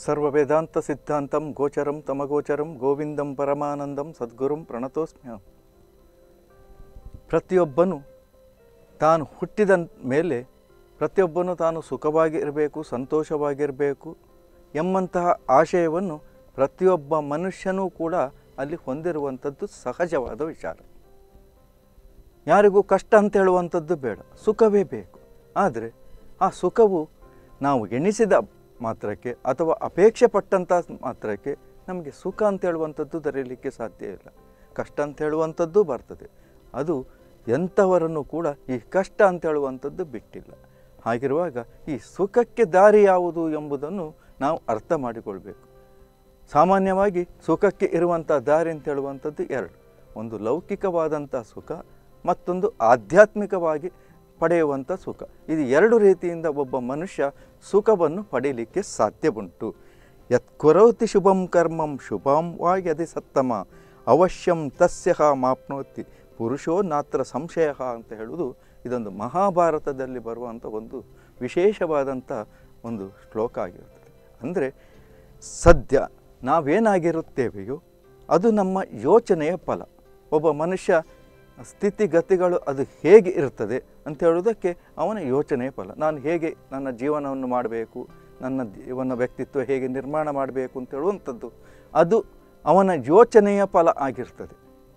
ಸರ್ವ ವೇದಾಂತ ಸಿದ್ಧಾಂತಂ ಗೋಚರಂ ತಮಗೋಚರಂ ಗೋವಿಂದಂ ಪರಮಾನಂದಂ ಸದ್ಗುರುಂ ಪ್ರಣತೋಸ್ಮ್ಯಹಂ ಪ್ರತಿಯೊಬ್ಬನು ತಾನು ಹುಟ್ಟಿದ ಮೇಲೆ ಪ್ರತಿಯೊಬ್ಬನು ತಾನು ಸುಖವಾಗಿ ಇರಬೇಕು ಸಂತೋಷವಾಗಿರಬೇಕು ಎಂಬಂತಹ ಆಶಯವನ್ನು ಪ್ರತಿಯೊಬ್ಬ ಮನುಷ್ಯನೂ ಕೂಡ ಅಲ್ಲಿ ಹೊಂದಿರುವಂಥದ್ದು ಸಹಜವಾದ ವಿಚಾರ ಯಾರಿಗೂ ಕಷ್ಟ ಅಂತ ಹೇಳುವಂಥದ್ದು ಬೇಡ ಸುಖವೇ ಬೇಕು ಆದರೆ ಆ ಸುಖವು ನಾವು ಎಣಿಸಿದ ಮಾತ್ರಕ್ಕೆ ಅಥವಾ ಅಪೇಕ್ಷೆ ಪಟ್ಟಂಥ ಮಾತ್ರಕ್ಕೆ ನಮಗೆ ಸುಖ ಅಂತ ಹೇಳುವಂಥದ್ದು ದೊರೆಯಲಿಕ್ಕೆ ಸಾಧ್ಯ ಇಲ್ಲ ಕಷ್ಟ ಅಂತ ಹೇಳುವಂಥದ್ದು ಬರ್ತದೆ ಅದು ಎಂಥವರನ್ನು ಕೂಡ ಈ ಕಷ್ಟ ಅಂತ ಹೇಳುವಂಥದ್ದು ಬಿಟ್ಟಿಲ್ಲ ಹಾಗಿರುವಾಗ ಈ ಸುಖಕ್ಕೆ ದಾರಿ ಯಾವುದು ಎಂಬುದನ್ನು ನಾವು ಅರ್ಥ ಮಾಡಿಕೊಳ್ಬೇಕು ಸಾಮಾನ್ಯವಾಗಿ ಸುಖಕ್ಕೆ ಇರುವಂಥ ದಾರಿ ಅಂತ ಹೇಳುವಂಥದ್ದು ಎರಡು ಒಂದು ಲೌಕಿಕವಾದಂಥ ಸುಖ ಮತ್ತೊಂದು ಆಧ್ಯಾತ್ಮಿಕವಾಗಿ ಪಡೆಯುವಂಥ ಸುಖ ಇದು ಎರಡು ರೀತಿಯಿಂದ ಒಬ್ಬ ಮನುಷ್ಯ ಸುಖವನ್ನು ಪಡೆಯಲಿಕ್ಕೆ ಸಾಧ್ಯವುಂಟು ಯತ್ ಕುರೋತಿ ಶುಭಂ ಕರ್ಮಂ ಶುಭಂ ವಾ ಯದಿ ಸತ್ತಮ ಅವಶ್ಯಂ ತಸ್ಯ ಮಾಪ್ನೋತಿ ಪುರುಷೋ ನಾತ್ರ ಸಂಶಯ ಅಂತ ಹೇಳುವುದು ಇದೊಂದು ಮಹಾಭಾರತದಲ್ಲಿ ಬರುವಂಥ ಒಂದು ವಿಶೇಷವಾದಂಥ ಒಂದು ಶ್ಲೋಕ ಆಗಿರುತ್ತದೆ ಅಂದರೆ ಸದ್ಯ ನಾವೇನಾಗಿರುತ್ತೇವೆಯೋ ಅದು ನಮ್ಮ ಯೋಚನೆಯ ಫಲ ಒಬ್ಬ ಮನುಷ್ಯ ಸ್ಥಿತಿಗತಿಗಳು ಅದು ಹೇಗೆ ಇರ್ತದೆ ಅಂತ ಹೇಳೋದಕ್ಕೆ ಅವನ ಯೋಚನೆಯ ಫಲ ನಾನು ಹೇಗೆ ನನ್ನ ಜೀವನವನ್ನು ಮಾಡಬೇಕು ನನ್ನ ಜೀವನ ವ್ಯಕ್ತಿತ್ವ ಹೇಗೆ ನಿರ್ಮಾಣ ಮಾಡಬೇಕು ಅಂತ ಹೇಳುವಂಥದ್ದು ಅದು ಅವನ ಯೋಚನೆಯ ಫಲ ಆಗಿರ್ತದೆ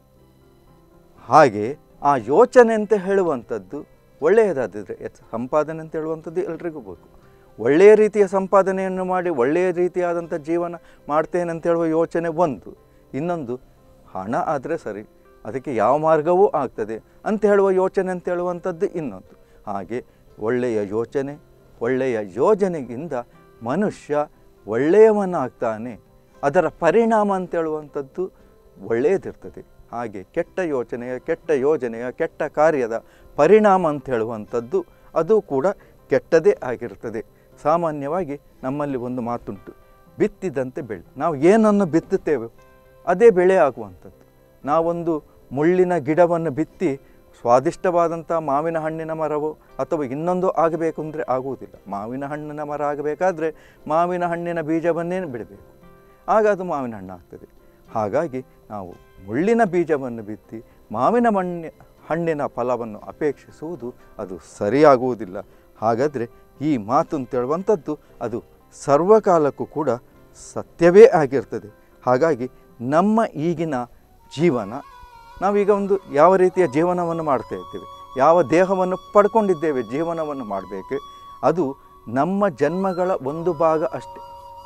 ಹಾಗೆ ಆ ಯೋಚನೆ ಅಂತ ಹೇಳುವಂಥದ್ದು ಒಳ್ಳೆಯದಾದಿದ್ರೆ ಎತ್- ಸಂಪಾದನೆ ಅಂತ ಹೇಳುವಂಥದ್ದು ಎಲ್ರಿಗೂ ಬೇಕು ಒಳ್ಳೆಯ ರೀತಿಯ ಸಂಪಾದನೆಯನ್ನು ಮಾಡಿ ಒಳ್ಳೆಯ ರೀತಿಯಾದಂಥ ಜೀವನ ಮಾಡ್ತೇನೆ ಅಂತ ಹೇಳುವ ಯೋಚನೆ ಒಂದು ಇನ್ನೊಂದು ಹಣ ಆದರೆ ಸರಿ ಅದಕ್ಕೆ ಯಾವ ಮಾರ್ಗವೂ ಆಗ್ತದೆ ಅಂತ ಹೇಳುವ ಯೋಚನೆ ಅಂತ ಹೇಳುವಂಥದ್ದು ಇನ್ನೊಂದು ಹಾಗೆ ಒಳ್ಳೆಯ ಯೋಚನೆ ಒಳ್ಳೆಯ ಯೋಜನೆಗಿಂದ ಮನುಷ್ಯ ಒಳ್ಳೆಯವನಾಗ್ತಾನೆ ಅದರ ಪರಿಣಾಮ ಅಂತ ಹೇಳುವಂಥದ್ದು ಒಳ್ಳೆಯದಿರ್ತದೆ ಹಾಗೆ ಕೆಟ್ಟ ಯೋಚನೆಯ ಕೆಟ್ಟ ಯೋಜನೆಯ ಕೆಟ್ಟ ಕಾರ್ಯದ ಪರಿಣಾಮ ಅಂತ ಹೇಳುವಂಥದ್ದು ಅದು ಕೂಡ ಕೆಟ್ಟದೇ ಆಗಿರ್ತದೆ ಸಾಮಾನ್ಯವಾಗಿ ನಮ್ಮಲ್ಲಿ ಒಂದು ಮಾತುಂಟು ಬಿತ್ತಿದಂತೆ ಬೆಳೆ ನಾವು ಏನನ್ನು ಬಿತ್ತುತ್ತೇವೆ ಅದೇ ಬೆಳೆ ಆಗುವಂಥದ್ದು ನಾವೊಂದು ಮುಳ್ಳಿನ ಗಿಡವನ್ನು ಬಿತ್ತಿ ಸ್ವಾದಿಷ್ಟವಾದಂಥ ಮಾವಿನ ಹಣ್ಣಿನ ಮರವೋ ಅಥವಾ ಇನ್ನೊಂದು ಆಗಬೇಕು ಅಂದರೆ ಆಗುವುದಿಲ್ಲ ಮಾವಿನ ಹಣ್ಣಿನ ಮರ ಆಗಬೇಕಾದ್ರೆ ಮಾವಿನ ಹಣ್ಣಿನ ಬೀಜವನ್ನೇ ಬಿಡಬೇಕು ಆಗ ಅದು ಮಾವಿನ ಹಣ್ಣು ಆಗ್ತದೆ ಹಾಗಾಗಿ ನಾವು ಮುಳ್ಳಿನ ಬೀಜವನ್ನು ಬಿತ್ತಿ ಮಾವಿನ ಮಣ್ಣಿ ಹಣ್ಣಿನ ಫಲವನ್ನು ಅಪೇಕ್ಷಿಸುವುದು ಅದು ಸರಿಯಾಗುವುದಿಲ್ಲ ಹಾಗಾದರೆ ಈ ಮಾತು ಅಂತ ಹೇಳುವಂಥದ್ದು ಅದು ಸರ್ವಕಾಲಕ್ಕೂ ಕೂಡ ಸತ್ಯವೇ ಆಗಿರ್ತದೆ ಹಾಗಾಗಿ ನಮ್ಮ ಈಗಿನ ಜೀವನ ನಾವೀಗ ಒಂದು ಯಾವ ರೀತಿಯ ಜೀವನವನ್ನು ಮಾಡ್ತಾ ಇದ್ದೇವೆ ಯಾವ ದೇಹವನ್ನು ಪಡ್ಕೊಂಡಿದ್ದೇವೆ ಜೀವನವನ್ನು ಮಾಡಬೇಕು ಅದು ನಮ್ಮ ಜನ್ಮಗಳ ಒಂದು ಭಾಗ ಅಷ್ಟೆ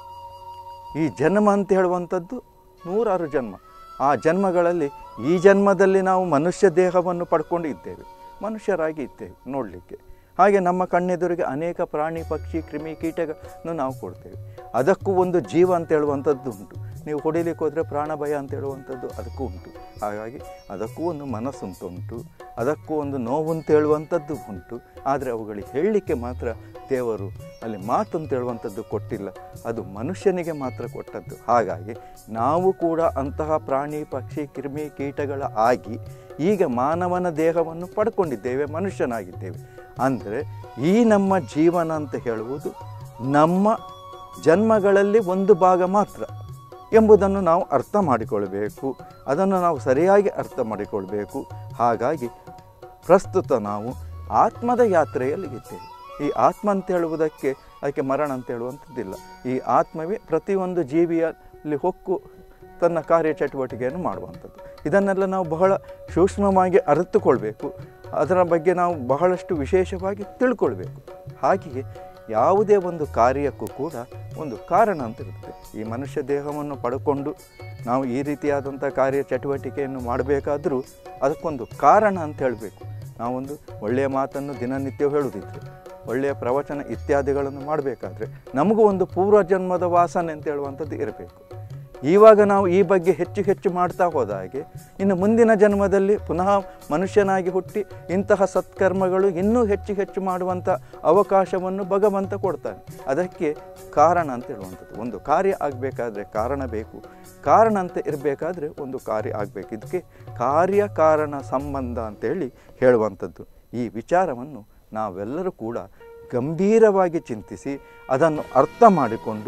ಈ ಜನ್ಮ ಅಂತ ಹೇಳುವಂಥದ್ದು ನೂರಾರು ಜನ್ಮ ಆ ಜನ್ಮಗಳಲ್ಲಿ ಈ ಜನ್ಮದಲ್ಲಿ ನಾವು ಮನುಷ್ಯ ದೇಹವನ್ನು ಪಡ್ಕೊಂಡು ಇದ್ದೇವೆ ಮನುಷ್ಯರಾಗಿ ಇದ್ದೇವೆ ನೋಡಲಿಕ್ಕೆ ಹಾಗೆ ನಮ್ಮ ಕಣ್ಣೆದುರಿಗೆ ಅನೇಕ ಪ್ರಾಣಿ ಪಕ್ಷಿ ಕ್ರಿಮಿ ಕೀಟಗಳನ್ನು ನಾವು ಕೊಡ್ತೇವೆ ಅದಕ್ಕೂ ಒಂದು ಜೀವ ಅಂತ ಹೇಳುವಂಥದ್ದು ಉಂಟು ನೀವು ಹೊಡಿಲಿಕ್ಕೆ ಹೋದರೆ ಪ್ರಾಣ ಭಯ ಅಂತ ಹೇಳುವಂಥದ್ದು ಅದಕ್ಕೂ ಉಂಟು ಹಾಗಾಗಿ ಅದಕ್ಕೂ ಒಂದು ಮನಸ್ಸುಂಟು ಉಂಟು ಅದಕ್ಕೂ ಒಂದು ನೋವು ಅಂತ ಹೇಳುವಂಥದ್ದು ಉಂಟು ಆದರೆ ಅವುಗಳಿಗೆ ಹೇಳಲಿಕ್ಕೆ ಮಾತ್ರ ದೇವರು ಅಲ್ಲಿ ಮಾತು ಅಂತ ಹೇಳುವಂಥದ್ದು ಕೊಟ್ಟಿಲ್ಲ ಅದು ಮನುಷ್ಯನಿಗೆ ಮಾತ್ರ ಕೊಟ್ಟದ್ದು ಹಾಗಾಗಿ ನಾವು ಕೂಡ ಅಂತಹ ಪ್ರಾಣಿ ಪಕ್ಷಿ ಕ್ರಿಮಿ ಕೀಟಗಳ ಆಗಿ ಈಗ ಮಾನವನ ದೇಹವನ್ನು ಪಡ್ಕೊಂಡಿದ್ದೇವೆ ಮನುಷ್ಯನಾಗಿದ್ದೇವೆ ಅಂದರೆ ಈ ನಮ್ಮ ಜೀವನ ಅಂತ ಹೇಳುವುದು ನಮ್ಮ ಜನ್ಮಗಳಲ್ಲಿ ಒಂದು ಭಾಗ ಮಾತ್ರ ಎಂಬುದನ್ನು ನಾವು ಅರ್ಥ ಮಾಡಿಕೊಳ್ಬೇಕು ಅದನ್ನು ನಾವು ಸರಿಯಾಗಿ ಅರ್ಥ ಮಾಡಿಕೊಳ್ಬೇಕು ಹಾಗಾಗಿ ಪ್ರಸ್ತುತ ನಾವು ಆತ್ಮದ ಯಾತ್ರೆಯಲ್ಲಿ ಇದ್ದೇವೆ ಈ ಆತ್ಮ ಅಂತ ಹೇಳುವುದಕ್ಕೆ ಅದಕ್ಕೆ ಮರಣ ಅಂತ ಹೇಳುವಂಥದ್ದಿಲ್ಲ ಈ ಆತ್ಮವೇ ಪ್ರತಿಯೊಂದು ಜೀವಿಯಲ್ಲಿ ಹೊಕ್ಕು ತನ್ನ ಕಾರ್ಯಚಟುವಟಿಕೆಯನ್ನು ಮಾಡುವಂಥದ್ದು ಇದನ್ನೆಲ್ಲ ನಾವು ಬಹಳ ಸೂಕ್ಷ್ಮವಾಗಿ ಅರಿತುಕೊಳ್ಬೇಕು ಅದರ ಬಗ್ಗೆ ನಾವು ಬಹಳಷ್ಟು ವಿಶೇಷವಾಗಿ ತಿಳ್ಕೊಳ್ಬೇಕು ಹಾಗೆಯೇ ಯಾವುದೇ ಒಂದು ಕಾರ್ಯಕ್ಕೂ ಕೂಡ ಒಂದು ಕಾರಣ ಅಂತ ಇರುತ್ತೆ ಈ ಮನುಷ್ಯ ದೇಹವನ್ನು ಪಡ್ಕೊಂಡು ನಾವು ಈ ರೀತಿಯಾದಂಥ ಕಾರ್ಯ ಚಟುವಟಿಕೆಯನ್ನು ಮಾಡಬೇಕಾದರೂ ಅದಕ್ಕೊಂದು ಕಾರಣ ಅಂತ ಹೇಳಬೇಕು ನಾವೊಂದು ಒಳ್ಳೆಯ ಮಾತನ್ನು ದಿನನಿತ್ಯ ಹೇಳುವುದಿದ್ರೆ ಒಳ್ಳೆಯ ಪ್ರವಚನ ಇತ್ಯಾದಿಗಳನ್ನು ಮಾಡಬೇಕಾದ್ರೆ ನಮಗೂ ಒಂದು ಪೂರ್ವಜನ್ಮದ ವಾಸನೆ ಅಂತ ಹೇಳುವಂಥದ್ದು ಇರಬೇಕು ಇವಾಗ ನಾವು ಈ ಬಗ್ಗೆ ಹೆಚ್ಚು ಹೆಚ್ಚು ಮಾಡ್ತಾ ಹೋದ ಹಾಗೆ ಇನ್ನು ಮುಂದಿನ ಜನ್ಮದಲ್ಲಿ ಪುನಃ ಮನುಷ್ಯನಾಗಿ ಹುಟ್ಟಿ ಇಂತಹ ಸತ್ಕರ್ಮಗಳು ಇನ್ನೂ ಹೆಚ್ಚು ಹೆಚ್ಚು ಮಾಡುವಂಥ ಅವಕಾಶವನ್ನು ಭಗವಂತ ಕೊಡ್ತಾನೆ ಅದಕ್ಕೆ ಕಾರಣ ಅಂತ ಹೇಳುವಂಥದ್ದು ಒಂದು ಕಾರ್ಯ ಆಗಬೇಕಾದ್ರೆ ಕಾರಣ ಬೇಕು ಕಾರಣ ಅಂತ ಇರಬೇಕಾದ್ರೆ ಒಂದು ಕಾರ್ಯ ಆಗಬೇಕು ಇದಕ್ಕೆ ಕಾರ್ಯ ಕಾರಣ ಸಂಬಂಧ ಅಂತೇಳಿ ಹೇಳುವಂಥದ್ದು ಈ ವಿಚಾರವನ್ನು ನಾವೆಲ್ಲರೂ ಕೂಡ ಗಂಭೀರವಾಗಿ ಚಿಂತಿಸಿ ಅದನ್ನು ಅರ್ಥ ಮಾಡಿಕೊಂಡು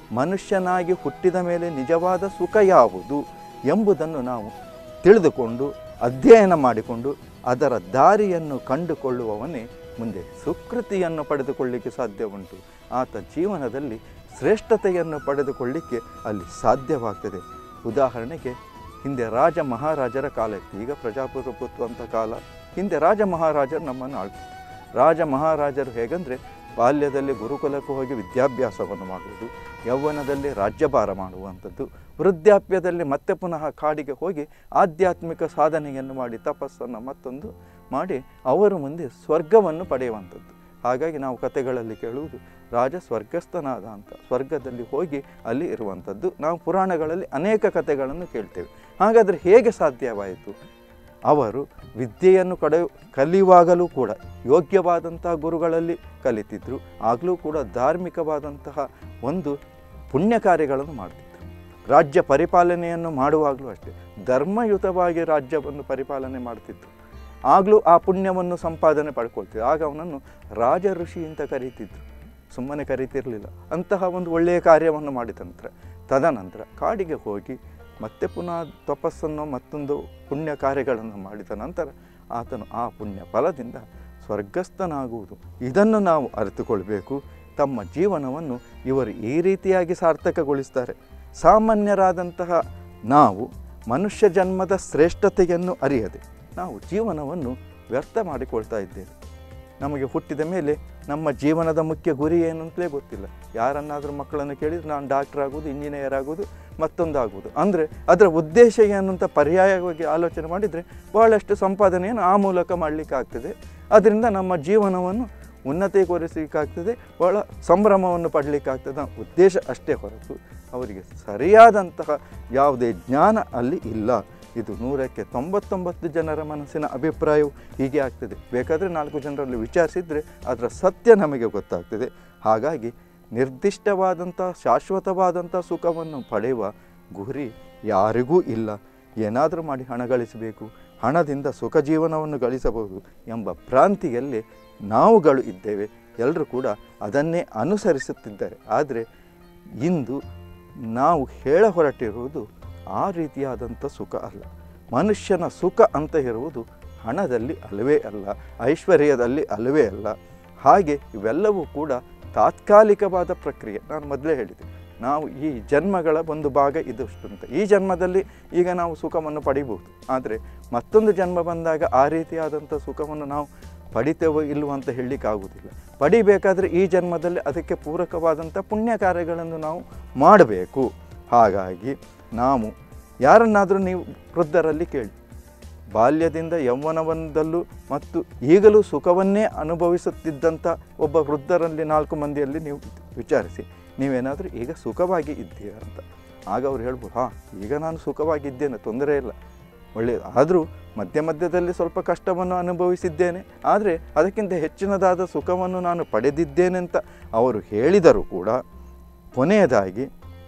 ಮನುಷ್ಯನಾಗಿ ಹುಟ್ಟಿದ ಮೇಲೆ ನಿಜವಾದ ಸುಖ ಯಾವುದು ಎಂಬುದನ್ನು ನಾವು ತಿಳಿದುಕೊಂಡು ಅಧ್ಯಯನ ಮಾಡಿಕೊಂಡು ಅದರ ದಾರಿಯನ್ನು ಕಂಡುಕೊಳ್ಳುವವನೇ ಮುಂದೆ ಸುಕೃತಿಯನ್ನು ಪಡೆದುಕೊಳ್ಳಿಕ್ಕೆ ಸಾಧ್ಯ ಉಂಟು ಆತ ಜೀವನದಲ್ಲಿ ಶ್ರೇಷ್ಠತೆಯನ್ನು ಪಡೆದುಕೊಳ್ಳಿಕ್ಕೆ ಅಲ್ಲಿ ಸಾಧ್ಯವಾಗ್ತದೆ ಉದಾಹರಣೆಗೆ ಹಿಂದೆ ರಾಜ ಮಹಾರಾಜರ ಕಾಲ ಇತ್ತು ಈಗ ಪ್ರಜಾಪ್ರಭುತ್ವ ಅಂತ ಕಾಲ ಹಿಂದೆ ರಾಜ ಮಹಾರಾಜರು ನಮ್ಮನ್ನು ಆಳ್ತಿದ್ರು ರಾಜ ಮಹಾರಾಜರು ಹೇಗೆಂದರೆ ಬಾಲ್ಯದಲ್ಲಿ ಗುರುಕುಲಕ್ಕೆ ಹೋಗಿ ವಿದ್ಯಾಭ್ಯಾಸವನ್ನು ಮಾಡುವುದು ಯೌವನದಲ್ಲಿ ರಾಜ್ಯಭಾರ ಮಾಡುವಂಥದ್ದು ವೃದ್ಧಾಪ್ಯದಲ್ಲಿ ಮತ್ತೆ ಪುನಃ ಕಾಡಿಗೆ ಹೋಗಿ ಆಧ್ಯಾತ್ಮಿಕ ಸಾಧನೆಯನ್ನು ಮಾಡಿ ತಪಸ್ಸನ್ನು ಮತ್ತೊಂದು ಮಾಡಿ ಅವರು ಮುಂದೆ ಸ್ವರ್ಗವನ್ನು ಪಡೆಯುವಂಥದ್ದು ಹಾಗಾಗಿ ನಾವು ಕಥೆಗಳಲ್ಲಿ ಕೇಳುವುದು ರಾಜ ಸ್ವರ್ಗಸ್ಥನಾದ ಅಂತ ಸ್ವರ್ಗದಲ್ಲಿ ಹೋಗಿ ಅಲ್ಲಿ ಇರುವಂಥದ್ದು ನಾವು ಪುರಾಣಗಳಲ್ಲಿ ಅನೇಕ ಕಥೆಗಳನ್ನು ಕೇಳ್ತೇವೆ ಹಾಗಾದರೆ ಹೇಗೆ ಸಾಧ್ಯವಾಯಿತು ಅವರು ವಿದ್ಯೆಯನ್ನು ಕಡೆ ಕಲಿಯುವಾಗಲೂ ಕೂಡ ಯೋಗ್ಯವಾದಂತಹ ಗುರುಗಳಲ್ಲಿ ಕಲಿತಿದ್ರು ಆಗಲೂ ಕೂಡ ಧಾರ್ಮಿಕವಾದಂತಹ ಒಂದು ಪುಣ್ಯ ಕಾರ್ಯಗಳನ್ನು ಮಾಡ್ತಿದ್ರು ರಾಜ್ಯ ಪರಿಪಾಲನೆಯನ್ನು ಮಾಡುವಾಗಲೂ ಅಷ್ಟೇ ಧರ್ಮಯುತವಾಗಿ ರಾಜ್ಯವನ್ನು ಪರಿಪಾಲನೆ ಮಾಡ್ತಿದ್ರು ಆಗಲೂ ಆ ಪುಣ್ಯವನ್ನು ಸಂಪಾದನೆ ಪಡ್ಕೊಳ್ತಿದ್ರು ಆಗ ಅವನನ್ನು ರಾಜ ಋಷಿ ಅಂತ ಕರೀತಿದ್ರು ಸುಮ್ಮನೆ ಕರೀತಿರಲಿಲ್ಲ ಅಂತಹ ಒಂದು ಒಳ್ಳೆಯ ಕಾರ್ಯವನ್ನು ಮಾಡಿದ ನಂತರ ತದನಂತರ ಕಾಡಿಗೆ ಹೋಗಿ ಮತ್ತೆ ಪುನಃ ತಪಸ್ಸನ್ನು ಮತ್ತೊಂದು ಪುಣ್ಯ ಕಾರ್ಯಗಳನ್ನು ಮಾಡಿದ ನಂತರ ಆತನು ಆ ಪುಣ್ಯ ಫಲದಿಂದ ಸ್ವರ್ಗಸ್ಥನಾಗುವುದು ಇದನ್ನು ನಾವು ಅರಿತುಕೊಳ್ಬೇಕು ತಮ್ಮ ಜೀವನವನ್ನು ಇವರು ಈ ರೀತಿಯಾಗಿ ಸಾರ್ಥಕಗೊಳಿಸ್ತಾರೆ ಸಾಮಾನ್ಯರಾದಂತಹ ನಾವು ಮನುಷ್ಯ ಜನ್ಮದ ಶ್ರೇಷ್ಠತೆಯನ್ನು ಅರಿಯದೆ ನಾವು ಜೀವನವನ್ನು ವ್ಯರ್ಥ ಮಾಡಿಕೊಳ್ತಾ ಇದ್ದೇವೆ ನಮಗೆ ಹುಟ್ಟಿದ ಮೇಲೆ ನಮ್ಮ ಜೀವನದ ಮುಖ್ಯ ಗುರಿ ಏನು ಅಂತಲೇ ಗೊತ್ತಿಲ್ಲ ಯಾರನ್ನಾದರೂ ಮಕ್ಕಳನ್ನು ಕೇಳಿದರೆ ನಾನು ಡಾಕ್ಟರ್ ಆಗೋದು ಇಂಜಿನಿಯರ್ ಆಗೋದು ಮತ್ತೊಂದು ಆಗೋದು ಅಂದರೆ ಅದರ ಉದ್ದೇಶ ಏನು ಅಂತ ಪರ್ಯಾಯವಾಗಿ ಆಲೋಚನೆ ಮಾಡಿದರೆ ಬಹಳಷ್ಟು ಸಂಪಾದನೆಯನ್ನು ಆ ಮೂಲಕ ಮಾಡಲಿಕ್ಕಾಗ್ತದೆ ಅದರಿಂದ ನಮ್ಮ ಜೀವನವನ್ನು ಉನ್ನತೀಕರಿಸಲಿಕ್ಕಾಗ್ತದೆ ಬಹಳ ಸಂಭ್ರಮವನ್ನು ಪಡಲಿಕ್ಕಾಗ್ತದೆ ಅನ್ನೋ ಉದ್ದೇಶ ಅಷ್ಟೇ ಹೊರತು ಅವರಿಗೆ ಸರಿಯಾದಂತಹ ಯಾವುದೇ ಜ್ಞಾನ ಅಲ್ಲಿ ಇಲ್ಲ ಇದು ನೂರಕ್ಕೆ ತೊಂಬತ್ತೊಂಬತ್ತು ಜನರ ಮನಸ್ಸಿನ ಅಭಿಪ್ರಾಯವು ಹೀಗೆ ಆಗ್ತದೆ ಬೇಕಾದರೆ ನಾಲ್ಕು ಜನರಲ್ಲಿ ವಿಚಾರಿಸಿದರೆ ಅದರ ಸತ್ಯ ನಮಗೆ ಗೊತ್ತಾಗ್ತದೆ ಹಾಗಾಗಿ ನಿರ್ದಿಷ್ಟವಾದಂಥ ಶಾಶ್ವತವಾದಂಥ ಸುಖವನ್ನು ಪಡೆಯುವ ಗುರಿ ಯಾರಿಗೂ ಇಲ್ಲ ಏನಾದರೂ ಮಾಡಿ ಹಣ ಗಳಿಸಬೇಕು ಹಣದಿಂದ ಸುಖ ಜೀವನವನ್ನು ಗಳಿಸಬಹುದು ಎಂಬ ಭ್ರಾಂತಿಯಲ್ಲಿ ನಾವುಗಳು ಇದ್ದೇವೆ ಎಲ್ಲರೂ ಕೂಡ ಅದನ್ನೇ ಅನುಸರಿಸುತ್ತಿದ್ದಾರೆ ಆದರೆ ಇಂದು ನಾವು ಹೇಳ ಹೊರಟಿರುವುದು ಆ ರೀತಿಯಾದಂಥ ಸುಖ ಅಲ್ಲ ಮನುಷ್ಯನ ಸುಖ ಅಂತ ಇರುವುದು ಹಣದಲ್ಲಿ ಅಲ್ಲವೇ ಅಲ್ಲ ಐಶ್ವರ್ಯದಲ್ಲಿ ಅಲ್ಲವೇ ಅಲ್ಲ ಹಾಗೆ ಇವೆಲ್ಲವೂ ಕೂಡ ತಾತ್ಕಾಲಿಕವಾದ ಪ್ರಕ್ರಿಯೆ ನಾನು ಮೊದಲೇ ಹೇಳಿದೆ ನಾವು ಈ ಜನ್ಮಗಳ ಒಂದು ಭಾಗ ಇದಷ್ಟು ಅಂತ ಈ ಜನ್ಮದಲ್ಲಿ ಈಗ ನಾವು ಸುಖವನ್ನು ಪಡಿಬಹುದು ಆದರೆ ಮತ್ತೊಂದು ಜನ್ಮ ಬಂದಾಗ ಆ ರೀತಿಯಾದಂಥ ಸುಖವನ್ನು ನಾವು ಪಡಿತೇವೋ ಇಲ್ವೋ ಅಂತ ಹೇಳಲಿಕ್ಕಾಗುವುದಿಲ್ಲ ಪಡಿಬೇಕಾದ್ರೆ ಈ ಜನ್ಮದಲ್ಲಿ ಅದಕ್ಕೆ ಪೂರಕವಾದಂಥ ಪುಣ್ಯ ಕಾರ್ಯಗಳನ್ನು ನಾವು ಮಾಡಬೇಕು ಹಾಗಾಗಿ ನಾವು ಯಾರನ್ನಾದರೂ ನೀವು ವೃದ್ಧರಲ್ಲಿ ಕೇಳಿ ಬಾಲ್ಯದಿಂದ ಯೌವನವನದಲ್ಲೂ ಮತ್ತು ಈಗಲೂ ಸುಖವನ್ನೇ ಅನುಭವಿಸುತ್ತಿದ್ದಂಥ ಒಬ್ಬ ವೃದ್ಧರಲ್ಲಿ ನಾಲ್ಕು ಮಂದಿಯಲ್ಲಿ ನೀವು ವಿಚಾರಿಸಿ ನೀವೇನಾದರೂ ಈಗ ಸುಖವಾಗಿ ಇದ್ದೀರಾ ಅಂತ ಆಗ ಅವ್ರು ಹೇಳ್ಬೋದು ಹಾಂ ಈಗ ನಾನು ಸುಖವಾಗಿದ್ದೇನೆ ತೊಂದರೆ ಇಲ್ಲ ಒಳ್ಳೆಯದು ಆದರೂ ಮಧ್ಯ ಮಧ್ಯದಲ್ಲಿ ಸ್ವಲ್ಪ ಕಷ್ಟವನ್ನು ಅನುಭವಿಸಿದ್ದೇನೆ ಆದರೆ ಅದಕ್ಕಿಂತ ಹೆಚ್ಚಿನದಾದ ಸುಖವನ್ನು ನಾನು ಪಡೆದಿದ್ದೇನೆ ಅಂತ ಅವರು ಹೇಳಿದರೂ ಕೂಡ ಕೊನೆಯದಾಗಿ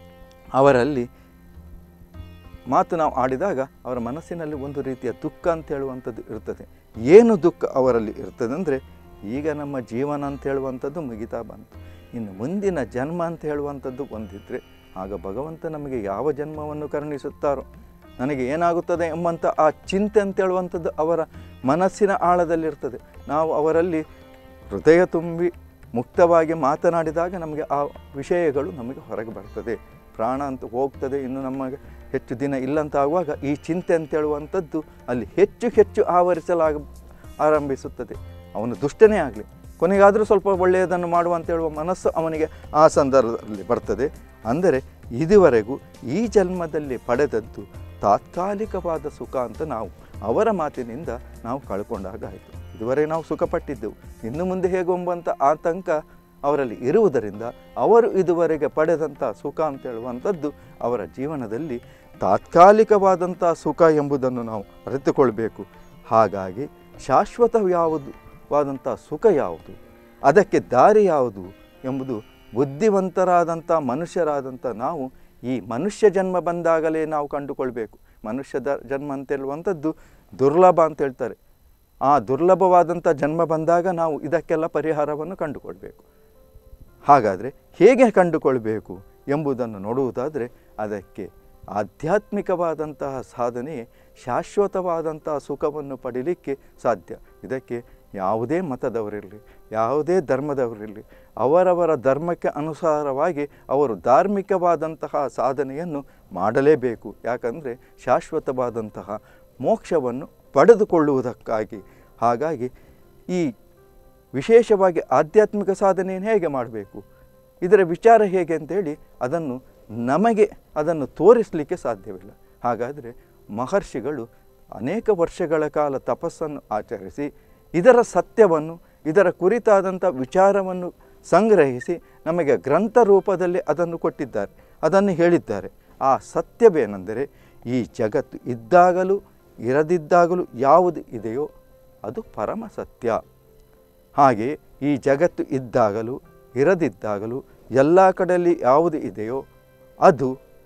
ಅವರಲ್ಲಿ ಮಾತು ನಾವು ಆಡಿದಾಗ ಅವರ ಮನಸ್ಸಿನಲ್ಲಿ ಒಂದು ರೀತಿಯ ದುಃಖ ಅಂತ ಹೇಳುವಂಥದ್ದು ಇರ್ತದೆ ಏನು ದುಃಖ ಅವರಲ್ಲಿ ಇರ್ತದೆ ಅಂದರೆ ಈಗ ನಮ್ಮ ಜೀವನ ಅಂತ ಹೇಳುವಂಥದ್ದು ಮುಗಿತಾ ಬಂತು ಇನ್ನು ಮುಂದಿನ ಜನ್ಮ ಅಂತ ಹೇಳುವಂಥದ್ದು ಒಂದಿದ್ದರೆ ಆಗ ಭಗವಂತ ನಮಗೆ ಯಾವ ಜನ್ಮವನ್ನು ಕರುಣಿಸುತ್ತಾರೋ ನನಗೆ ಏನಾಗುತ್ತದೆ ಎಂಬಂಥ ಆ ಚಿಂತೆ ಅಂತ ಹೇಳುವಂಥದ್ದು ಅವರ ಮನಸ್ಸಿನ ಆಳದಲ್ಲಿರ್ತದೆ ನಾವು ಅವರಲ್ಲಿ ಹೃದಯ ತುಂಬಿ ಮುಕ್ತವಾಗಿ ಮಾತನಾಡಿದಾಗ ನಮಗೆ ಆ ವಿಷಯಗಳು ನಮಗೆ ಹೊರಗೆ ಬರ್ತದೆ ಪ್ರಾಣ ಅಂತ ಹೋಗ್ತದೆ ಇನ್ನು ನಮಗೆ ಹೆಚ್ಚು ದಿನ ಇಲ್ಲ ಅಂತ ಆಗುವಾಗ ಈ ಚಿಂತೆ ಅಂತ ಹೇಳುವಂಥದ್ದು ಅಲ್ಲಿ ಹೆಚ್ಚು ಹೆಚ್ಚು ಆವರಿಸಲಾಗ ಆರಂಭಿಸುತ್ತದೆ ಅವನು ದುಷ್ಟನೇ ಆಗಲಿ ಕೊನೆಗಾದರೂ ಸ್ವಲ್ಪ ಒಳ್ಳೆಯದನ್ನು ಮಾಡುವ ಅಂತ ಹೇಳುವ ಮನಸ್ಸು ಅವನಿಗೆ ಆ ಸಂದರ್ಭದಲ್ಲಿ ಬರ್ತದೆ ಅಂದರೆ ಇದುವರೆಗೂ ಈ ಜನ್ಮದಲ್ಲಿ ಪಡೆದದ್ದು ತಾತ್ಕಾಲಿಕವಾದ ಸುಖ ಅಂತ ನಾವು ಅವರ ಮಾತಿನಿಂದ ನಾವು ಕಳ್ಕೊಂಡಾಗ ಆಯಿತು ಇದುವರೆಗೆ ನಾವು ಸುಖಪಟ್ಟಿದ್ದೆವು ಇನ್ನು ಮುಂದೆ ಹೇಗೆಂಬಂಥ ಆತಂಕ ಅವರಲ್ಲಿ ಇರುವುದರಿಂದ ಅವರು ಇದುವರೆಗೆ ಪಡೆದಂಥ ಸುಖ ಅಂತ ಹೇಳುವಂಥದ್ದು ಅವರ ಜೀವನದಲ್ಲಿ ತಾತ್ಕಾಲಿಕವಾದಂಥ ಸುಖ ಎಂಬುದನ್ನು ನಾವು ಅರಿತುಕೊಳ್ಬೇಕು ಹಾಗಾಗಿ ಶಾಶ್ವತ ಯಾವುದು ವಾದಂಥ ಸುಖ ಯಾವುದು ಅದಕ್ಕೆ ದಾರಿ ಯಾವುದು ಎಂಬುದು ಬುದ್ಧಿವಂತರಾದಂಥ ಮನುಷ್ಯರಾದಂಥ ನಾವು ಈ ಮನುಷ್ಯ ಜನ್ಮ ಬಂದಾಗಲೇ ನಾವು ಕಂಡುಕೊಳ್ಬೇಕು ಮನುಷ್ಯದ ಜನ್ಮ ಅಂತ ಹೇಳುವಂಥದ್ದು ದುರ್ಲಭ ಅಂತ ಹೇಳ್ತಾರೆ ಆ ದುರ್ಲಭವಾದಂಥ ಜನ್ಮ ಬಂದಾಗ ನಾವು ಇದಕ್ಕೆಲ್ಲ ಪರಿಹಾರವನ್ನು ಕಂಡುಕೊಳ್ಬೇಕು ಹಾಗಾದರೆ ಹೇಗೆ ಕಂಡುಕೊಳ್ಬೇಕು ಎಂಬುದನ್ನು ನೋಡುವುದಾದರೆ ಅದಕ್ಕೆ ಆಧ್ಯಾತ್ಮಿಕವಾದಂತಹ ಸಾಧನೆ ಶಾಶ್ವತವಾದಂತಹ ಸುಖವನ್ನು ಪಡೀಲಿಕ್ಕೆ ಸಾಧ್ಯ ಇದಕ್ಕೆ ಯಾವುದೇ ಮತದವರಿರಲಿ ಯಾವುದೇ ಧರ್ಮದವರಿರಲಿ ಅವರವರ ಧರ್ಮಕ್ಕೆ ಅನುಸಾರವಾಗಿ ಅವರು ಧಾರ್ಮಿಕವಾದಂತಹ ಸಾಧನೆಯನ್ನು ಮಾಡಲೇಬೇಕು ಯಾಕಂದರೆ ಶಾಶ್ವತವಾದಂತಹ ಮೋಕ್ಷವನ್ನು ಪಡೆದುಕೊಳ್ಳುವುದಕ್ಕಾಗಿ ಹಾಗಾಗಿ ಈ ವಿಶೇಷವಾಗಿ ಆಧ್ಯಾತ್ಮಿಕ ಸಾಧನೆಯನ್ನು ಹೇಗೆ ಮಾಡಬೇಕು ಇದರ ವಿಚಾರ ಹೇಗೆ ಅಂತೇಳಿ ಅದನ್ನು ನಮಗೆ ಅದನ್ನು ತೋರಿಸಲಿಕ್ಕೆ ಸಾಧ್ಯವಿಲ್ಲ ಹಾಗಾದರೆ ಮಹರ್ಷಿಗಳು ಅನೇಕ ವರ್ಷಗಳ ಕಾಲ ತಪಸ್ಸನ್ನು ಆಚರಿಸಿ ಇದರ ಸತ್ಯವನ್ನು ಇದರ ಕುರಿತಾದಂಥ ವಿಚಾರವನ್ನು ಸಂಗ್ರಹಿಸಿ ನಮಗೆ ಗ್ರಂಥ ರೂಪದಲ್ಲಿ ಅದನ್ನು ಕೊಟ್ಟಿದ್ದಾರೆ ಅದನ್ನು ಹೇಳಿದ್ದಾರೆ ಆ ಸತ್ಯವೇನೆಂದರೆ ಈ ಜಗತ್ತು ಇದ್ದಾಗಲೂ ಇರದಿದ್ದಾಗಲೂ ಯಾವುದು ಇದೆಯೋ ಅದು ಪರಮ ಸತ್ಯ ಹಾಗೆ ಈ ಜಗತ್ತು ಇದ್ದಾಗಲೂ ಇರದಿದ್ದಾಗಲೂ ಎಲ್ಲ ಕಡೆಯಲ್ಲಿ ಯಾವುದು ಇದೆಯೋ ಅದು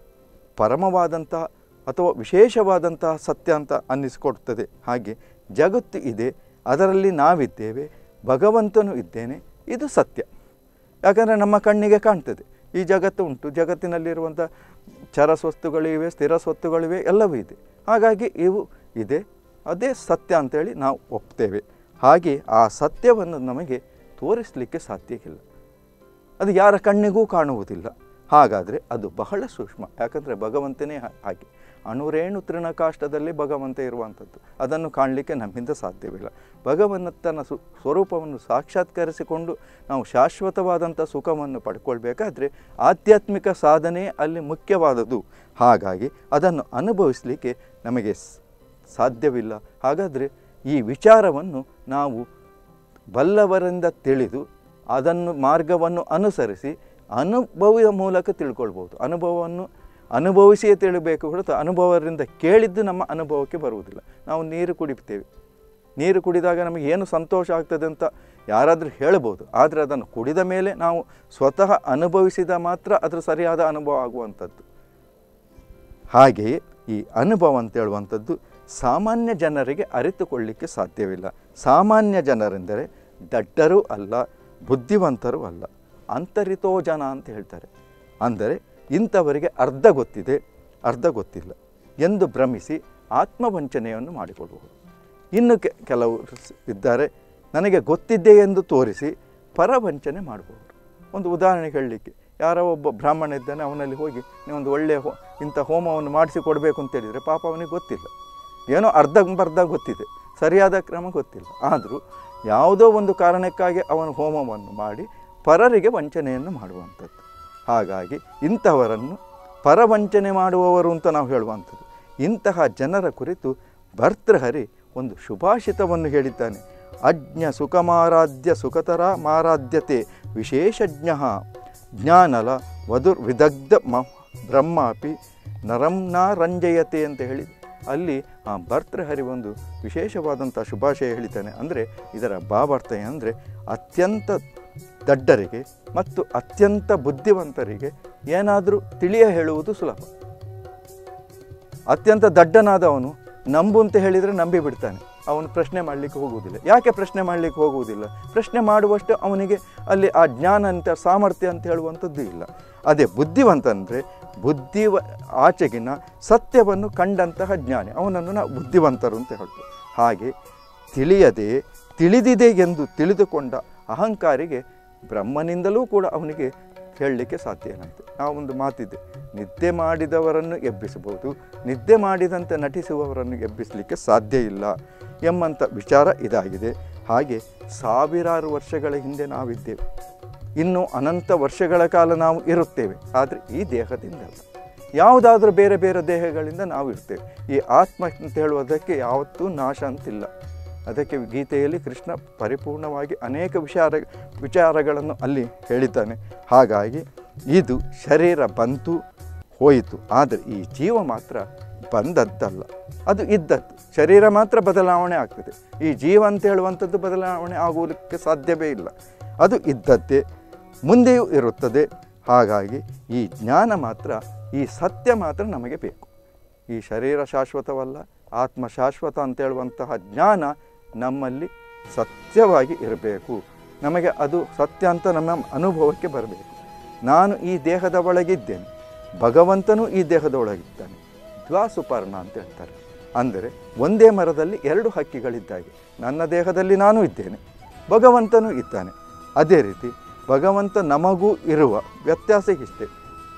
ಪರಮವಾದಂತಹ ಅಥವಾ ವಿಶೇಷವಾದಂತಹ ಸತ್ಯ ಅಂತ ಅನ್ನಿಸಿಕೊಡ್ತದೆ ಹಾಗೆ ಜಗತ್ತು ಇದೆ ಅದರಲ್ಲಿ ನಾವಿದ್ದೇವೆ ಭಗವಂತನು ಇದ್ದೇನೆ ಇದು ಸತ್ಯ ಯಾಕಂದರೆ ನಮ್ಮ ಕಣ್ಣಿಗೆ ಕಾಣ್ತದೆ ಈ ಜಗತ್ತು ಉಂಟು ಜಗತ್ತಿನಲ್ಲಿರುವಂಥ ಚರ ಸ್ವತ್ತುಗಳಿವೆ ಸ್ಥಿರ ಸ್ವತ್ತುಗಳಿವೆ ಎಲ್ಲವೂ ಇದೆ ಹಾಗಾಗಿ ಇವು ಇದೆ ಅದೇ ಸತ್ಯ ಅಂತೇಳಿ ನಾವು ಒಪ್ತೇವೆ ಹಾಗೆ ಆ ಸತ್ಯವನ್ನು ನಮಗೆ ತೋರಿಸಲಿಕ್ಕೆ ಸಾಧ್ಯ ಇಲ್ಲ ಅದು ಯಾರ ಕಣ್ಣಿಗೂ ಕಾಣುವುದಿಲ್ಲ ಹಾಗಾದರೆ ಅದು ಬಹಳ ಸೂಕ್ಷ್ಮ ಯಾಕಂದರೆ ಭಗವಂತನೇ ಹಾ- ಹಾಗೆ ಅಣುರೇಣು ತೃಣಕಾಷ್ಟದಲ್ಲಿ ಭಗವಂತ ಇರುವಂಥದ್ದು ಅದನ್ನು ಕಾಣಲಿಕ್ಕೆ ನಮ್ಮಿಂದ ಸಾಧ್ಯವಿಲ್ಲ ಭಗವಂತನ ಸು ಸ್ವರೂಪವನ್ನು ಸಾಕ್ಷಾತ್ಕರಿಸಿಕೊಂಡು ನಾವು ಶಾಶ್ವತವಾದಂಥ ಸುಖವನ್ನು ಪಡ್ಕೊಳ್ಬೇಕಾದ್ರೆ ಆಧ್ಯಾತ್ಮಿಕ ಸಾಧನೆ ಅಲ್ಲಿ ಮುಖ್ಯವಾದದ್ದು ಹಾಗಾಗಿ ಅದನ್ನು ಅನುಭವಿಸಲಿಕ್ಕೆ ನಮಗೆ ಸ್- ಸಾಧ್ಯವಿಲ್ಲ ಹಾಗಾದರೆ ಈ ವಿಚಾರವನ್ನು ನಾವು ಬಲ್ಲವರಿಂದ ತಿಳಿದು ಅದನ್ನು ಮಾರ್ಗವನ್ನು ಅನುಸರಿಸಿ ಅನುಭವದ ಮೂಲಕ ತಿಳ್ಕೊಳ್ಬೋದು ಅನುಭವವನ್ನು ಅನುಭವಿಸಿಯೇ ತಿಳಿಬೇಕು ಹೊರತು ಅನುಭವದಿಂದ ಕೇಳಿದ್ದು ನಮ್ಮ ಅನುಭವಕ್ಕೆ ಬರುವುದಿಲ್ಲ ನಾವು ನೀರು ಕುಡಿತೇವೆ ನೀರು ಕುಡಿದಾಗ ನಮಗೆ ಏನು ಸಂತೋಷ ಆಗ್ತದೆ ಅಂತ ಯಾರಾದರೂ ಹೇಳ್ಬೋದು ಆದರೆ ಅದನ್ನು ಕುಡಿದ ಮೇಲೆ ನಾವು ಸ್ವತಃ ಅನುಭವಿಸಿದ ಮಾತ್ರ ಅದರ ಸರಿಯಾದ ಅನುಭವ ಆಗುವಂಥದ್ದು ಹಾಗೆಯೇ ಈ ಅನುಭವ ಅಂತ ಹೇಳುವಂಥದ್ದು ಸಾಮಾನ್ಯ ಜನರಿಗೆ ಅರಿತುಕೊಳ್ಳಿಕ್ಕೆ ಸಾಧ್ಯವಿಲ್ಲ ಸಾಮಾನ್ಯ ಜನರೆಂದರೆ ದಡ್ಡರೂ ಅಲ್ಲ ಬುದ್ಧಿವಂತರೂ ಅಲ್ಲ ಅಂತರಿತೋ ಜನ ಅಂತ ಹೇಳ್ತಾರೆ ಅಂದರೆ ಇಂಥವರಿಗೆ ಅರ್ಧ ಗೊತ್ತಿದೆ ಅರ್ಧ ಗೊತ್ತಿಲ್ಲ ಎಂದು ಭ್ರಮಿಸಿ ಆತ್ಮವಂಚನೆಯನ್ನು ಮಾಡಿಕೊಳ್ಳುವುದು ಇನ್ನು ಕೆ ಕೆಲವು ಇದ್ದಾರೆ ನನಗೆ ಗೊತ್ತಿದ್ದೆ ಎಂದು ತೋರಿಸಿ ಪರವಂಚನೆ ಮಾಡುವವರು ಒಂದು ಉದಾಹರಣೆ ಹೇಳಲಿಕ್ಕೆ ಯಾರೋ ಒಬ್ಬ ಬ್ರಾಹ್ಮಣ ಇದ್ದಾನೆ ಅವನಲ್ಲಿ ಹೋಗಿ ನೀವೊಂದು ಒಳ್ಳೆಯ ಹೋ ಇಂಥ ಹೋಮವನ್ನು ಮಾಡಿಸಿ ಕೊಡಬೇಕು ಅಂತ ಹೇಳಿದರೆ ಪಾಪ ಅವನಿಗೆ ಗೊತ್ತಿಲ್ಲ ಏನೋ ಅರ್ಧಂಬರ್ಧ ಗೊತ್ತಿದೆ ಸರಿಯಾದ ಕ್ರಮ ಗೊತ್ತಿಲ್ಲ ಆದರೂ ಯಾವುದೋ ಒಂದು ಕಾರಣಕ್ಕಾಗಿ ಅವನು ಹೋಮವನ್ನು ಮಾಡಿ ಪರರಿಗೆ ವಂಚನೆಯನ್ನು ಮಾಡುವಂಥದ್ದು ಹಾಗಾಗಿ ಇಂಥವರನ್ನು ಪರವಂಚನೆ ಮಾಡುವವರು ಅಂತ ನಾವು ಹೇಳುವಂಥದ್ದು ಇಂತಹ ಜನರ ಕುರಿತು ಭರ್ತೃಹರಿ ಒಂದು ಶುಭಾಷಿತವನ್ನು ಹೇಳಿದ್ದಾನೆ ಅಜ್ಞ ಸುಖಮಾರಾಧ್ಯ ಸುಖತರ ಮಾರಾಧ್ಯತೆ ವಿಶೇಷಜ್ಞ ಜ್ಞಾನಲ ವಧುರ್ ವಿದಗ್ಧ ಮ ಬ್ರಹ್ಮಾಪಿ ನರಂನ ರಂಜಯತೆ ಅಂತ ಹೇಳಿ ಅಲ್ಲಿ ಆ ಭರ್ತೃಹರಿ ಒಂದು ವಿಶೇಷವಾದಂಥ ಶುಭಾಶಯ ಹೇಳಿದ್ದಾನೆ ಅಂದರೆ ಇದರ ಭಾವಾರ್ಥ ಅಂದರೆ ಅತ್ಯಂತ ದಡ್ಡರಿಗೆ ಮತ್ತು ಅತ್ಯಂತ ಬುದ್ಧಿವಂತರಿಗೆ ಏನಾದರೂ ತಿಳಿಯ ಹೇಳುವುದು ಸುಲಭ ಅತ್ಯಂತ ದಡ್ಡನಾದವನು ನಂಬು ಅಂತ ಹೇಳಿದರೆ ನಂಬಿ ಬಿಡ್ತಾನೆ ಅವನು ಪ್ರಶ್ನೆ ಮಾಡಲಿಕ್ಕೆ ಹೋಗುವುದಿಲ್ಲ ಯಾಕೆ ಪ್ರಶ್ನೆ ಮಾಡಲಿಕ್ಕೆ ಹೋಗುವುದಿಲ್ಲ ಪ್ರಶ್ನೆ ಮಾಡುವಷ್ಟು ಅವನಿಗೆ ಅಲ್ಲಿ ಆ ಜ್ಞಾನ ಅಂತ ಸಾಮರ್ಥ್ಯ ಅಂತ ಹೇಳುವಂಥದ್ದು ಇಲ್ಲ ಅದೇ ಬುದ್ಧಿವಂತ ಅಂದರೆ ಬುದ್ಧಿವ ಆಚೆಗಿನ ಸತ್ಯವನ್ನು ಕಂಡಂತಹ ಜ್ಞಾನಿ ಅವನನ್ನು ನಾವು ಬುದ್ಧಿವಂತರು ಅಂತ ಹೇಳ್ತೇವೆ ಹಾಗೆ ತಿಳಿಯದೆ ತಿಳಿದಿದೆ ಎಂದು ತಿಳಿದುಕೊಂಡ ಅಹಂಕಾರಿಗೆ ಬ್ರಹ್ಮನಿಂದಲೂ ಕೂಡ ಅವನಿಗೆ ಹೇಳಲಿಕ್ಕೆ ಸಾಧ್ಯ ಏನಂತೆ ನಾವೊಂದು ಮಾತಿದೆ ನಿದ್ದೆ ಮಾಡಿದವರನ್ನು ಎಬ್ಬಿಸಬಹುದು ನಿದ್ದೆ ಮಾಡಿದಂತೆ ನಟಿಸುವವರನ್ನು ಎಬ್ಬಿಸಲಿಕ್ಕೆ ಸಾಧ್ಯ ಇಲ್ಲ ಎಂಬಂಥ ವಿಚಾರ ಇದಾಗಿದೆ ಹಾಗೆ ಸಾವಿರಾರು ವರ್ಷಗಳ ಹಿಂದೆ ನಾವಿದ್ದೇವೆ ಇನ್ನು ಅನಂತ ವರ್ಷಗಳ ಕಾಲ ನಾವು ಇರುತ್ತೇವೆ ಆದರೆ ಈ ದೇಹದಿಂದಲ್ಲ ಯಾವುದಾದ್ರೂ ಬೇರೆ ಬೇರೆ ದೇಹಗಳಿಂದ ನಾವು ಇರ್ತೇವೆ ಈ ಆತ್ಮ ಅಂತ ಹೇಳುವುದಕ್ಕೆ ಯಾವತ್ತೂ ನಾಶ ಅಂತಿಲ್ಲ ಅದಕ್ಕೆ ಗೀತೆಯಲ್ಲಿ ಕೃಷ್ಣ ಪರಿಪೂರ್ಣವಾಗಿ ಅನೇಕ ವಿಚಾರ ವಿಚಾರಗಳನ್ನು ಅಲ್ಲಿ ಹೇಳಿದ್ದಾನೆ ಹಾಗಾಗಿ ಇದು ಶರೀರ ಬಂತು ಹೋಯಿತು ಆದರೆ ಈ ಜೀವ ಮಾತ್ರ ಬಂದದ್ದಲ್ಲ ಅದು ಇದ್ದದ್ದು ಶರೀರ ಮಾತ್ರ ಬದಲಾವಣೆ ಆಗ್ತದೆ ಈ ಜೀವ ಅಂತ ಹೇಳುವಂಥದ್ದು ಬದಲಾವಣೆ ಆಗುವುದಕ್ಕೆ ಸಾಧ್ಯವೇ ಇಲ್ಲ ಅದು ಇದ್ದದ್ದೇ ಮುಂದೆಯೂ ಇರುತ್ತದೆ ಹಾಗಾಗಿ ಈ ಜ್ಞಾನ ಮಾತ್ರ ಈ ಸತ್ಯ ಮಾತ್ರ ನಮಗೆ ಬೇಕು ಈ ಶರೀರ ಶಾಶ್ವತವಲ್ಲ ಆತ್ಮ ಶಾಶ್ವತ ಅಂತ ಹೇಳುವಂತಹ ಜ್ಞಾನ ನಮ್ಮಲ್ಲಿ ಸತ್ಯವಾಗಿ ಇರಬೇಕು ನಮಗೆ ಅದು ಸತ್ಯ ಅಂತ ನಮ್ಮ ಅನುಭವಕ್ಕೆ ಬರಬೇಕು ನಾನು ಈ ದೇಹದ ಒಳಗಿದ್ದೇನೆ ಭಗವಂತನೂ ಈ ದೇಹದ ಒಳಗಿದ್ದಾನೆ ದ್ವಾಸುಪರ್ಣ ಅಂತ ಹೇಳ್ತಾರೆ ಅಂದರೆ ಒಂದೇ ಮರದಲ್ಲಿ ಎರಡು ಹಕ್ಕಿಗಳಿದ್ದಾಗೆ ನನ್ನ ದೇಹದಲ್ಲಿ ನಾನು ಇದ್ದೇನೆ ಭಗವಂತನೂ ಇದ್ದಾನೆ ಅದೇ ರೀತಿ ಭಗವಂತ ನಮಗೂ ಇರುವ ವ್ಯತ್ಯಾಸ ಇಷ್ಟೇ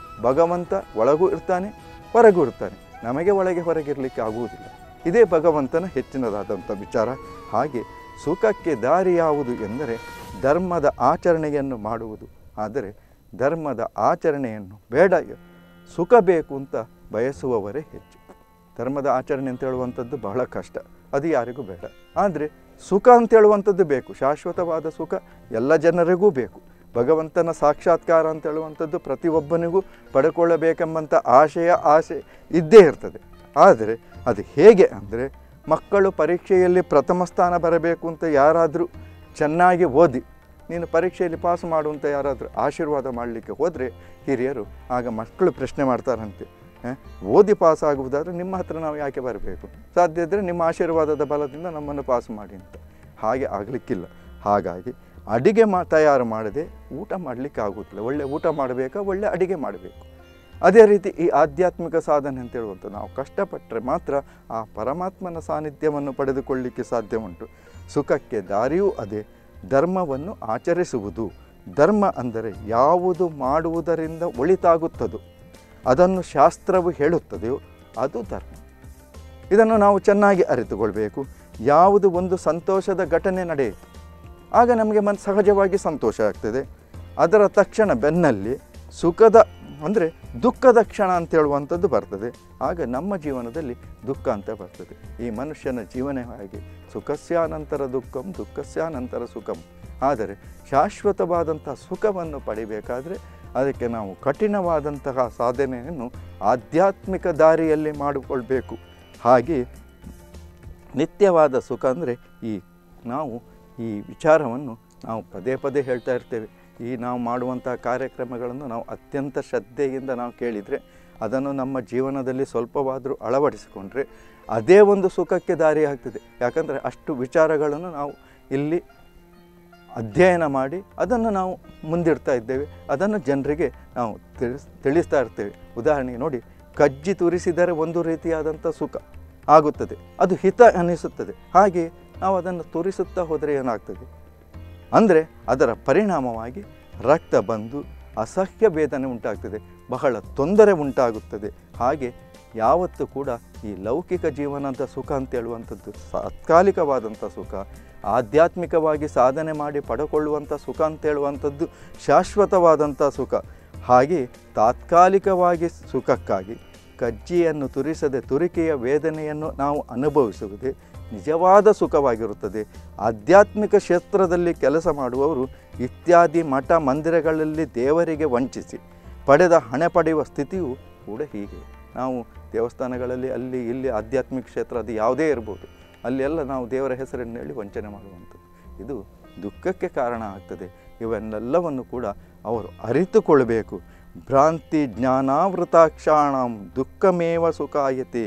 ಭಗವಂತ ಒಳಗೂ ಇರ್ತಾನೆ ಹೊರಗೂ ಇರ್ತಾನೆ ನಮಗೆ ಒಳಗೆ ಹೊರಗಿರಲಿಕ್ಕೆ ಆಗುವುದಿಲ್ಲ ಇದೇ ಭಗವಂತನ ಹೆಚ್ಚಿನದಾದಂಥ ವಿಚಾರ ಹಾಗೆ ಸುಖಕ್ಕೆ ದಾರಿ ಯಾವುದು ಎಂದರೆ ಧರ್ಮದ ಆಚರಣೆಯನ್ನು ಮಾಡುವುದು ಆದರೆ ಧರ್ಮದ ಆಚರಣೆಯನ್ನು ಬೇಡ ಸುಖ ಬೇಕು ಅಂತ ಬಯಸುವವರೇ ಹೆಚ್ಚು ಧರ್ಮದ ಆಚರಣೆ ಅಂತ ಹೇಳುವಂಥದ್ದು ಬಹಳ ಕಷ್ಟ ಅದು ಯಾರಿಗೂ ಬೇಡ ಆದರೆ ಸುಖ ಅಂತ ಹೇಳುವಂಥದ್ದು ಬೇಕು ಶಾಶ್ವತವಾದ ಸುಖ ಎಲ್ಲ ಜನರಿಗೂ ಬೇಕು ಭಗವಂತನ ಸಾಕ್ಷಾತ್ಕಾರ ಅಂತ ಹೇಳುವಂಥದ್ದು ಪ್ರತಿಯೊಬ್ಬನಿಗೂ ಪಡ್ಕೊಳ್ಳಬೇಕೆಂಬಂಥ ಆಶಯ ಆಸೆ ಇದ್ದೇ ಇರ್ತದೆ ಆದರೆ ಅದು ಹೇಗೆ ಅಂದರೆ ಮಕ್ಕಳು ಪರೀಕ್ಷೆಯಲ್ಲಿ ಪ್ರಥಮ ಸ್ಥಾನ ಬರಬೇಕು ಅಂತ ಯಾರಾದರೂ ಚೆನ್ನಾಗಿ ಓದಿ ನೀನು ಪರೀಕ್ಷೆಯಲ್ಲಿ ಪಾಸ್ ಮಾಡುವಂತ ಯಾರಾದರೂ ಆಶೀರ್ವಾದ ಮಾಡಲಿಕ್ಕೆ ಹೋದರೆ ಹಿರಿಯರು ಆಗ ಮಕ್ಕಳು ಪ್ರಶ್ನೆ ಮಾಡ್ತಾರಂತೆ ಆ, ಓದಿ ಪಾಸ್ ಆಗುವುದಾದರೆ ನಿಮ್ಮ ಹತ್ರ ನಾವು ಯಾಕೆ ಬರಬೇಕು ಸಾಧ್ಯ ಇದ್ದರೆ ನಿಮ್ಮ ಆಶೀರ್ವಾದದ ಬಲದಿಂದ ನಮ್ಮನ್ನು ಪಾಸ್ ಮಾಡಿ ಅಂತ ಹಾಗೆ ಆಗಲಿಕ್ಕಿಲ್ಲ ಹಾಗಾಗಿ ಅಡಿಗೆ ಮಾ ತಯಾರು ಮಾಡದೆ ಊಟ ಮಾಡಲಿಕ್ಕೆ ಆಗುತ್ತಿಲ್ಲ ಒಳ್ಳೆ ಊಟ ಮಾಡಬೇಕಾ ಒಳ್ಳೆ ಅಡಿಗೆ ಮಾಡಬೇಕು ಅದೇ ರೀತಿ ಈ ಆಧ್ಯಾತ್ಮಿಕ ಸಾಧನೆ ಅಂತ ಹೇಳುವಂಥ ನಾವು ಕಷ್ಟಪಟ್ಟರೆ ಮಾತ್ರ ಆ ಪರಮಾತ್ಮನ ಸಾನ್ನಿಧ್ಯವನ್ನು ಪಡೆದುಕೊಳ್ಳಿಕ್ಕೆ ಸಾಧ್ಯ ಉಂಟು ಸುಖಕ್ಕೆ ದಾರಿಯೂ ಅದೇ ಧರ್ಮವನ್ನು ಆಚರಿಸುವುದು ಧರ್ಮ ಅಂದರೆ ಯಾವುದು ಮಾಡುವುದರಿಂದ ಒಳಿತಾಗುತ್ತದೋ ಅದನ್ನು ಶಾಸ್ತ್ರವು ಹೇಳುತ್ತದೆಯೋ ಅದು ಧರ್ಮ ಇದನ್ನು ನಾವು ಚೆನ್ನಾಗಿ ಅರಿತುಕೊಳ್ಬೇಕು ಯಾವುದು ಒಂದು ಸಂತೋಷದ ಘಟನೆ ನಡೆಯಿತು ಆಗ ನಮಗೆ ಮನ್ ಸಹಜವಾಗಿ ಸಂತೋಷ ಆಗ್ತದೆ ಅದರ ತಕ್ಷಣ ಬೆನ್ನಲ್ಲಿ ಸುಖದ ಅಂದರೆ ದುಃಖದ ಕ್ಷಣ ಅಂತ ಹೇಳುವಂಥದ್ದು ಬರ್ತದೆ ಆಗ ನಮ್ಮ ಜೀವನದಲ್ಲಿ ದುಃಖ ಅಂತ ಬರ್ತದೆ ಈ ಮನುಷ್ಯನ ಜೀವನ ಹಾಗೆ ಸುಖಸ್ಯಾನಂತರ ದುಃಖಂ ದುಃಖಸ್ಯಾನಂತರ ಸುಖಂ ಆದರೆ ಶಾಶ್ವತವಾದಂತಹ ಸುಖವನ್ನು ಪಡಿಬೇಕಾದರೆ ಅದಕ್ಕೆ ನಾವು ಕಠಿಣವಾದಂತಹ ಸಾಧನೆಯನ್ನು ಆಧ್ಯಾತ್ಮಿಕ ದಾರಿಯಲ್ಲಿ ಮಾಡಿಕೊಳ್ಬೇಕು ಹಾಗೆ ನಿತ್ಯವಾದ ಸುಖ ಅಂದರೆ ಈ ನಾವು ಈ ವಿಚಾರವನ್ನು ನಾವು ಪದೇ ಪದೇ ಹೇಳ್ತಾ ಇರ್ತೇವೆ ಈ ನಾವು ಮಾಡುವಂತಹ ಕಾರ್ಯಕ್ರಮಗಳನ್ನು ನಾವು ಅತ್ಯಂತ ಶ್ರದ್ಧೆಯಿಂದ ನಾವು ಕೇಳಿದರೆ ಅದನ್ನು ನಮ್ಮ ಜೀವನದಲ್ಲಿ ಸ್ವಲ್ಪವಾದರೂ ಅಳವಡಿಸಿಕೊಂಡ್ರೆ ಅದೇ ಒಂದು ಸುಖಕ್ಕೆ ದಾರಿ ಆಗ್ತದೆ ಯಾಕಂದರೆ ಅಷ್ಟು ವಿಚಾರಗಳನ್ನು ನಾವು ಇಲ್ಲಿ ಅಧ್ಯಯನ ಮಾಡಿ ಅದನ್ನು ನಾವು ಮುಂದಿಡ್ತಾ ಇದ್ದೇವೆ ಅದನ್ನು ಜನರಿಗೆ ನಾವು ತಿಳಿಸ್ ತಿಳಿಸ್ತಾ ಇರ್ತೇವೆ ಉದಾಹರಣೆಗೆ ನೋಡಿ ಕಜ್ಜಿ ತುರಿಸಿದರೆ ಒಂದು ರೀತಿಯಾದಂಥ ಸುಖ ಆಗುತ್ತದೆ ಅದು ಹಿತ ಅನ್ನಿಸುತ್ತದೆ ಹಾಗೆ ನಾವು ಅದನ್ನು ತುರಿಸುತ್ತಾ ಹೋದರೆ ಏನಾಗ್ತದೆ ಅಂದರೆ ಅದರ ಪರಿಣಾಮವಾಗಿ ರಕ್ತ ಬಂದು ಅಸಹ್ಯ ವೇದನೆ ಉಂಟಾಗ್ತದೆ ಬಹಳ ತೊಂದರೆ ಉಂಟಾಗುತ್ತದೆ ಹಾಗೆ ಯಾವತ್ತೂ ಕೂಡ ಈ ಲೌಕಿಕ ಜೀವನದ ಸುಖ ಅಂತ ಹೇಳುವಂಥದ್ದು ತಾತ್ಕಾಲಿಕವಾದಂಥ ಸುಖ ಆಧ್ಯಾತ್ಮಿಕವಾಗಿ ಸಾಧನೆ ಮಾಡಿ ಪಡ್ಕೊಳ್ಳುವಂಥ ಸುಖ ಅಂತ ಹೇಳುವಂಥದ್ದು ಶಾಶ್ವತವಾದಂಥ ಸುಖ ಹಾಗೆ ತಾತ್ಕಾಲಿಕವಾಗಿ ಸುಖಕ್ಕಾಗಿ ಕಜ್ಜಿಯನ್ನು ತುರಿಸದೆ ತುರಿಕೆಯ ವೇದನೆಯನ್ನು ನಾವು ಅನುಭವಿಸುವುದೇ ನಿಜವಾದ ಸುಖವಾಗಿರುತ್ತದೆ ಆಧ್ಯಾತ್ಮಿಕ ಕ್ಷೇತ್ರದಲ್ಲಿ ಕೆಲಸ ಮಾಡುವವರು ಇತ್ಯಾದಿ ಮಠ ಮಂದಿರಗಳಲ್ಲಿ ದೇವರಿಗೆ ವಂಚಿಸಿ ಪಡೆದ ಹಣೆ ಪಡೆಯುವ ಸ್ಥಿತಿಯು ಕೂಡ ಹೀಗೆ ನಾವು ದೇವಸ್ಥಾನಗಳಲ್ಲಿ ಅಲ್ಲಿ ಇಲ್ಲಿ ಆಧ್ಯಾತ್ಮಿಕ ಕ್ಷೇತ್ರ ಅದು ಯಾವುದೇ ಇರ್ಬೋದು ಅಲ್ಲೆಲ್ಲ ನಾವು ದೇವರ ಹೆಸರನ್ನು ಹೇಳಿ ವಂಚನೆ ಮಾಡುವಂಥದ್ದು ಇದು ದುಃಖಕ್ಕೆ ಕಾರಣ ಆಗ್ತದೆ ಇವನ್ನೆಲ್ಲವನ್ನು ಕೂಡ ಅವರು ಅರಿತುಕೊಳ್ಬೇಕು ಭ್ರಾಂತಿ ಜ್ಞಾನಾವೃತಾಕ್ಷಾಣಂ ದುಃಖಮೇವ ಸುಖಾಯತೆ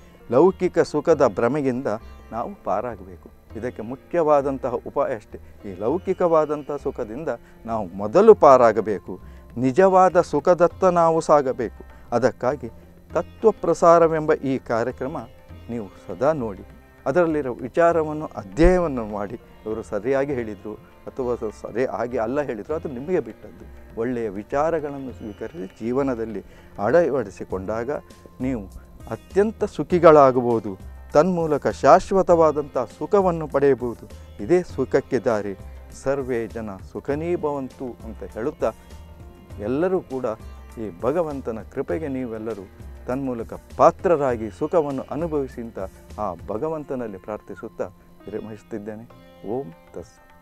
ಲೌಕಿಕ ಸುಖದ ಭ್ರಮೆಯಿಂದ ನಾವು ಪಾರಾಗಬೇಕು ಇದಕ್ಕೆ ಮುಖ್ಯವಾದಂತಹ ಉಪಾಯ ಅಷ್ಟೇ ಈ ಲೌಕಿಕವಾದಂಥ ಸುಖದಿಂದ ನಾವು ಮೊದಲು ಪಾರಾಗಬೇಕು ನಿಜವಾದ ಸುಖದತ್ತ ನಾವು ಸಾಗಬೇಕು ಅದಕ್ಕಾಗಿ ತತ್ವ ಪ್ರಸಾರವೆಂಬ ಈ ಕಾರ್ಯಕ್ರಮ ನೀವು ಸದಾ ನೋಡಿ ಅದರಲ್ಲಿರೋ ವಿಚಾರವನ್ನು ಅಧ್ಯಯನವನ್ನು ಮಾಡಿ ಇವರು ಸರಿಯಾಗಿ ಹೇಳಿದರು ಅಥವಾ ಸ- ಸರಿ ಹಾಗೆ ಅಲ್ಲ ಹೇಳಿದರು ಅದು ನಿಮಗೆ ಬಿಟ್ಟದ್ದು ಒಳ್ಳೆಯ ವಿಚಾರಗಳನ್ನು ಸ್ವೀಕರಿಸಿ ಜೀವನದಲ್ಲಿ ಅಳವಡಿಸಿಕೊಂಡಾಗ ನೀವು ಅತ್ಯಂತ ಸುಖಿಗಳಾಗಬಹುದು ತನ್ಮೂಲಕ ಶಾಶ್ವತವಾದಂಥ ಸುಖವನ್ನು ಪಡೆಯಬಹುದು ಇದೇ ಸುಖಕ್ಕೆ ದಾರಿ ಸರ್ವೇ ಜನ ಸುಖನೀಭವಂತು ಅಂತ ಹೇಳುತ್ತಾ ಎಲ್ಲರೂ ಕೂಡ ಈ ಭಗವಂತನ ಕೃಪೆಗೆ ನೀವೆಲ್ಲರೂ ತನ್ಮೂಲಕ ಪಾತ್ರರಾಗಿ ಸುಖವನ್ನು ಅನುಭವಿಸಿ ಅಂತ ಆ ಭಗವಂತನಲ್ಲಿ ಪ್ರಾರ್ಥಿಸುತ್ತಾ ವಿರಮಿಸುತ್ತಿದ್ದೇನೆ ಓಂ ತಸ್